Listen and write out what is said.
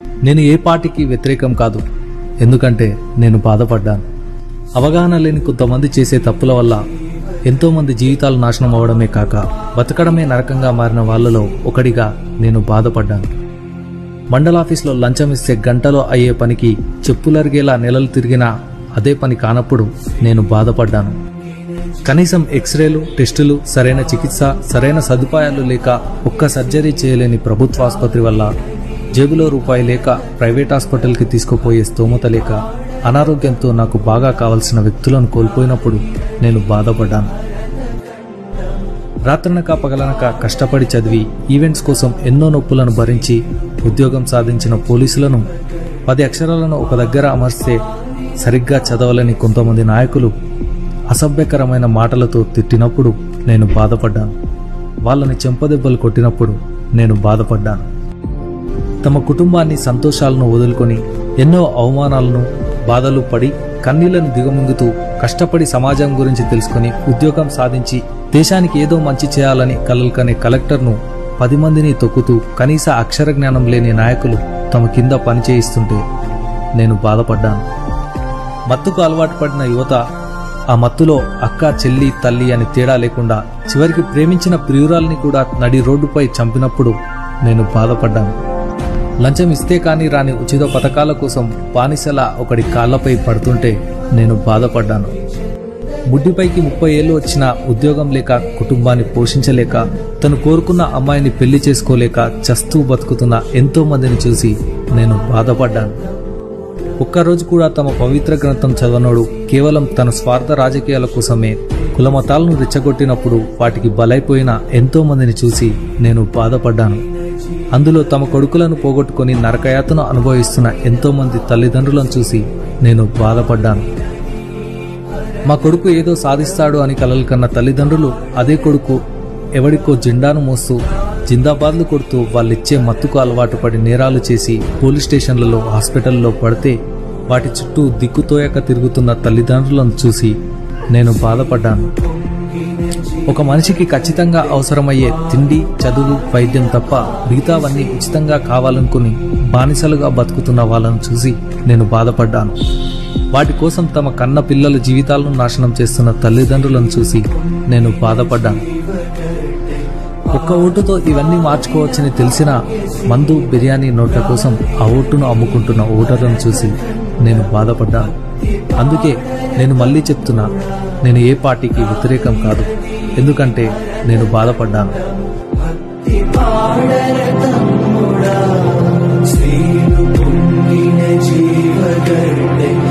నేను ఏ పార్టీకి వ్యతిరేకం కాదు ఎందుకంటే నేను బాధపడ్డాను అవగాహన లేని కొంతమంది చేసే తప్పుల వల్ల ఎంతో మంది జీవితాలు నాశనం అవడమే కాక బతకడమే నరకంగా మారిన వాళ్ళలో ఒకడిగా నేను బాధపడ్డాను మండలాఫీస్లో లంచం ఇస్తే గంటలో అయ్యే పనికి చెప్పులరిగేలా నెలలు తిరిగినా అదే పని కానప్పుడు నేను బాధపడ్డాను కనీసం ఎక్స్రేలు టెస్టులు సరైన చికిత్స సరైన సదుపాయాలు లేక ఒక్క సర్జరీ చేయలేని ప్రభుత్వ ఆసుపత్రి వల్ల జేబులో రూపాయి లేక ప్రైవేట్ హాస్పిటల్కి తీసుకుపోయే స్తోమత లేక అనారోగ్యంతో నాకు బాగా కావలసిన వ్యక్తులను కోల్పోయినప్పుడు నేను బాధపడ్డాను రాత్రనక పగలనక కష్టపడి చదివి ఈవెంట్స్ కోసం ఎన్నో నొప్పులను భరించి ఉద్యోగం సాధించిన పోలీసులను పది అక్షరాలను ఒక దగ్గర అమర్స్తే సరిగ్గా చదవలేని కొంతమంది నాయకులు అసభ్యకరమైన మాటలతో తిట్టినప్పుడు నేను బాధపడ్డాను వాళ్ళని చెంపదెబ్బలు కొట్టినప్పుడు నేను బాధపడ్డాను తమ కుటుంబాన్ని సంతోషాలను వదులుకొని ఎన్నో అవమానాలను బాధలు పడి కన్నీళ్లను దిగమింగుతూ కష్టపడి సమాజం గురించి తెలుసుకొని ఉద్యోగం సాధించి దేశానికి ఏదో మంచి చేయాలని కలలు కనే కలెక్టర్ను పది మందిని తొక్కుతూ కనీస అక్షర జ్ఞానం లేని నాయకులు తమ కింద పనిచేయిస్తుంటే నేను బాధపడ్డాను మత్తుకు అలవాటు పడిన యువత ఆ మత్తులో అక్క చెల్లి తల్లి అని తేడా లేకుండా చివరికి ప్రేమించిన ప్రియురాల్ని కూడా నడి రోడ్డుపై చంపినప్పుడు నేను బాధపడ్డాను లంచం ఇస్తే కానీ రాని ఉచిత పథకాల కోసం బానిసల ఒకడి కాళ్లపై పడుతుంటే నేను బాధపడ్డాను ముడ్డిపైకి ముప్పై ఏళ్ళు వచ్చిన ఉద్యోగం లేక కుటుంబాన్ని పోషించలేక తను కోరుకున్న అమ్మాయిని పెళ్లి చేసుకోలేక చస్తూ బతుకుతున్న ఎంతో మందిని చూసి నేను బాధపడ్డాను ఒక్కరోజు కూడా తమ పవిత్ర గ్రంథం చదవనోడు కేవలం తన స్వార్థ రాజకీయాల కోసమే కులమతాలను రెచ్చగొట్టినప్పుడు వాటికి బలైపోయిన ఎంతో మందిని చూసి నేను బాధపడ్డాను అందులో తమ కొడుకులను పోగొట్టుకొని నరకయాతను అనుభవిస్తున్న ఎంతో మంది తల్లిదండ్రులను చూసి నేను బాధపడ్డాను మా కొడుకు ఏదో సాధిస్తాడు అని కలలు కన్న తల్లిదండ్రులు అదే కొడుకు ఎవడికో జెండాను మోస్తూ జిందాబాద్లు కొడుతూ వాళ్ళిచ్చే మత్తుకు అలవాటు పడి నేరాలు చేసి పోలీస్ స్టేషన్లలో హాస్పిటల్లో పడితే వాటి చుట్టూ దిక్కుతోయక తిరుగుతున్న తల్లిదండ్రులను చూసి నేను బాధపడ్డాను ఒక మనిషికి ఖచ్చితంగా అవసరమయ్యే తిండి చదువు వైద్యం తప్ప మిగతావన్నీ ఉచితంగా కావాలనుకుని బానిసలుగా బతుకుతున్న వాళ్ళను చూసి నేను బాధపడ్డాను వాటి కోసం తమ కన్న పిల్లల జీవితాలను నాశనం చేస్తున్న తల్లిదండ్రులను చూసి నేను బాధపడ్డాను ఒక్క ఓటుతో ఇవన్నీ మార్చుకోవచ్చని తెలిసిన మందు బిర్యానీ నోట్ల కోసం ఆ ఓటును అమ్ముకుంటున్న ఓటర్లను చూసి నేను బాధపడ్డాను అందుకే నేను మళ్ళీ చెప్తున్నా నేను ఏ పార్టీకి వ్యతిరేకం కాదు ఎందుకంటే నేను బాధపడ్డాను పాడర